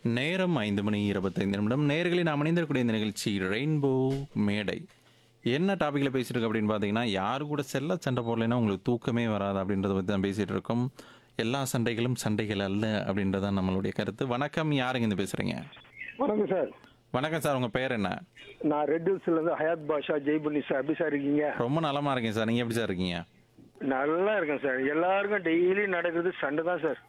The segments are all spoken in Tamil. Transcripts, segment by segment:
நேரம் ஐந்து மணி இருபத்தைந்து நிமிடம் நேர்களை நாம் இணைந்திருக்கக்கூடிய இந்த நிகழ்ச்சி ரெயின்போ மேடை என்ன டாப்பிக்கில் பேசிட்டு இருக்கோம் அப்படின்னு பார்த்தீங்கன்னா யாரு கூட செல்ல சண்டை போடலைன்னா உங்களுக்கு தூக்கமே வராது அப்படின்றத பற்றி தான் பேசிகிட்டு இருக்கோம் எல்லா சண்டைகளும் சண்டைகள் அல்ல அப்படின்றது தான் நம்மளுடைய கருத்து வணக்கம் யாருங்க இருந்து பேசுகிறீங்க வணக்கம் சார் வணக்கம் சார் உங்கள் பேர் என்ன நான் ரெட் ஹில்ஸ்ல இருந்து ஹயாத் பாஷா ஜெய்புன்னி சார் எப்படி சார் இருக்கீங்க ரொம்ப நலமாக இருக்கேன் சார் நீங்கள் எப்படி சார் இருக்கீங்க நல்லா இருக்கேன் சார் எல்லாருக்கும் டெய்லி நடக்குது சண்டை தான் சார்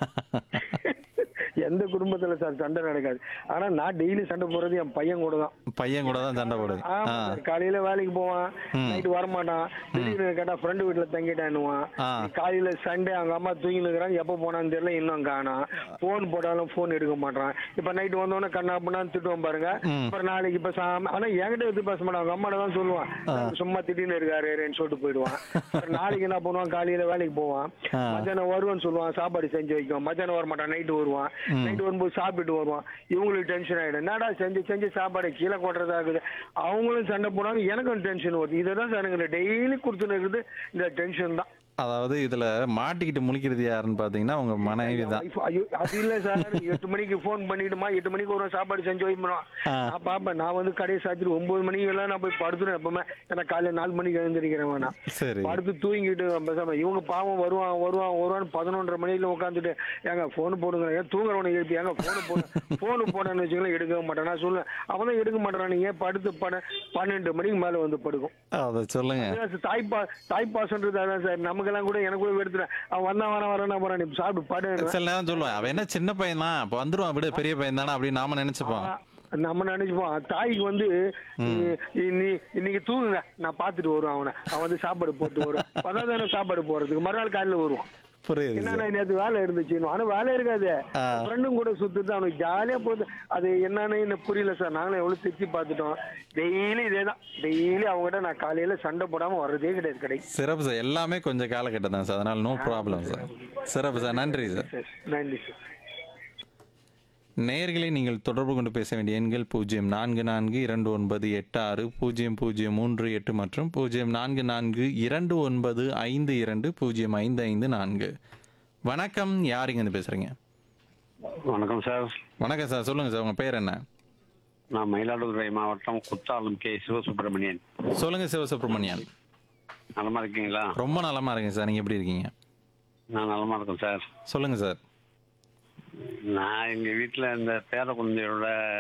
எந்த குடும்பத்துல சார் சண்டை நடக்காது ஆனா நான் டெய்லி சண்டை போறது என் பையன் கூட தான் பையன் கூட தான் சண்டை போடுது ஆமா ஆ சார் காலையில வேலைக்கு போவான் நைட்டு வரமாட்டான் திடீர்னு கேட்டா ஃப்ரெண்டு வீட்டுல தங்கிட்டான்னுவான் ஆ. காலையில சண்டே அவங்க அம்மா தூங்கி இருக்கிறாங்க எப்ப போனான்னு தெரியல இன்னும் காணோம் போன் போட்டாலும் போன் எடுக்க மாட்டான் இப்ப நைட்டு வந்தோடனே கண்ணா பண்ணான்னு திட்டுவான் பாருங்க அப்புறம் நாளைக்கு இப்ப சாம ஆனா என்கிட்ட எது பேச மாட்டான் அவங்க அம்மாட்ட தான் சொல்லுவான் சும்மா திடீர்னு இருக்காருன்னு சொல்லிட்டு போயிடுவான் அப்புறம் நாளைக்கு என்ன பண்ணுவான் காலையில வேலைக்கு போவான் ஆ. மத்தியானம் வருவான்னு சொல்லுவான் சாப்பாடு செஞ்சு வைக்கும் மத்தியானம் வர மாட்டான் நைட்டு வருவான் நைட்டு வரும்போது சாப்பிட்டு வருவான் இவங்களுக்கு டென்ஷன் ஆயிடும் என்னடா செஞ்சு செஞ்சு சாப்பாடு கீழே கொட்டுறதா இருக்குது அவங்களும் சண்டை போனாங்க எனக்கும் டென்ஷன் வருது இதை தான் சார் எனக்கு டெய்லி கொடுத்துன்னு இருக்குது இந்த டென்ஷன் தான் அதாவது இதில் மாட்டிக்கிட்டு முழிக்கிறது யாருன்னு பார்த்தீங்கன்னா உங்கள் மனைவி தான் wife, ஐயோ, அது இல்ல சார் எட்டு மணிக்கு ஃபோன் பண்ணிடுமா எட்டு மணிக்கு ஒரு சாப்பாடு செஞ்சு வைப்போம் ஆ. நான் பாப்பேன் நான் வந்து கடையை சாத்திட்டு ஒன்பது மணிக்கு எல்லாம் நான் போய் படுத்துறேன் எப்பவுமே ஏன்னா காலையில நாலு மணிக்கு எழுந்திருக்கிறேன் நான் சரி படுத்து தூங்கிட்டு பேசாம இவங்க பாவம் வருவான் வருவான் வருவான் பதினொன்றரை மணியில உட்காந்துட்டு ஏங்க போன் போடுங்க ஏன் தூங்குறவனை எழுப்பி ஏங்க போன் போடு போன் போடன்னு வச்சுக்கலாம் எடுக்கவே மாட்டேன் நான் சொல்லுவேன் அவன் தான் எடுக்க மாட்டேறான் நீங்க படுத்து பட பன்னெண்டு மணிக்கு மேல வந்து படுக்கும் அதை சொல்லுங்க அதான் சார், தாய்ப்பா தாய்ப்பாசன்றது அதான் சார் நமக்கெல்லாம் கூட எனக்கு கூட எடுத்துறேன் அவன் வந்தா வர வரேன் போறான் நீ சாப்பிட்டு படு சில நேரம் சொல்லுவேன் அவன் என்ன சின்ன பையன் தான் இப்போ வந்துருவான் விட பெரிய பையன் தானே அப்படின்னு நாம நினைச்சுப்போம் நம்ம நினைச்சுப்போம் தாய்க்கு வந்து நீ- நீ இன்னைக்கு தூங்குங்க நான் பாத்துட்டு வருவேன் அவனை அவன் வந்து சாப்பாடு போட்டு வருவான் பதாதான சாப்பாடு போறதுக்கு மறுநாள் காலையில வருவான் புரியுது என்னன்னா நேத்து வேலை இருந்துச்சு ஆனா வேலை இருக்காது ஆ. ஃப்ரெண்டும் கூட சுத்துது அவனுக்கு ஜாலியா போகுது அது என்னன்னு எனக்கு புரியல சார் நாங்களும் எவ்வளவு திருச்சி பார்த்துட்டோம் டெய்லி இதேதான் டெய்லி அவங்ககிட்ட நான் காலையில சண்டை போடாம வர்றதே கிடையாது கடைக்கு சிறப்பு சார் எல்லாமே கொஞ்சம் காலகட்டம் தான் சார் அதனால நோ ப்ராப்ளம் சார் சிறப்பு சார் நன்றி சார் சார் நன்றி சார் நேயர்களை நீங்கள் தொடர்பு கொண்டு பேச வேண்டிய எண்கள் பூஜ்ஜியம் நான்கு நான்கு இரண்டு ஒன்பது எட்டு ஆறு பூஜ்ஜியம் பூஜ்ஜியம் மூன்று எட்டு மற்றும் பூஜ்ஜியம் நான்கு நான்கு இரண்டு ஒன்பது ஐந்து இரண்டு பூஜ்ஜியம் ஐந்து ஐந்து நான்கு வணக்கம் யாருங்க இருந்து பேசுறீங்க வணக்கம் சார் வணக்கம் சார் சொல்லுங்க சார் உங்க பேர் என்ன நான் மயிலாடுதுறை மாவட்டம் குத்தாலம் கே சிவசுப்பிரமணியன் சொல்லுங்க சிவசுப்ரமணியன் நலமா இருக்கீங்களா ரொம்ப நலமா இருக்கேன் சார் நீங்க எப்படி இருக்கீங்க நான் நலமா இருக்கேன் சார் சொல்லுங்க சார் நான் எங்க வீட்டுல இந்த பேர குழந்தையோட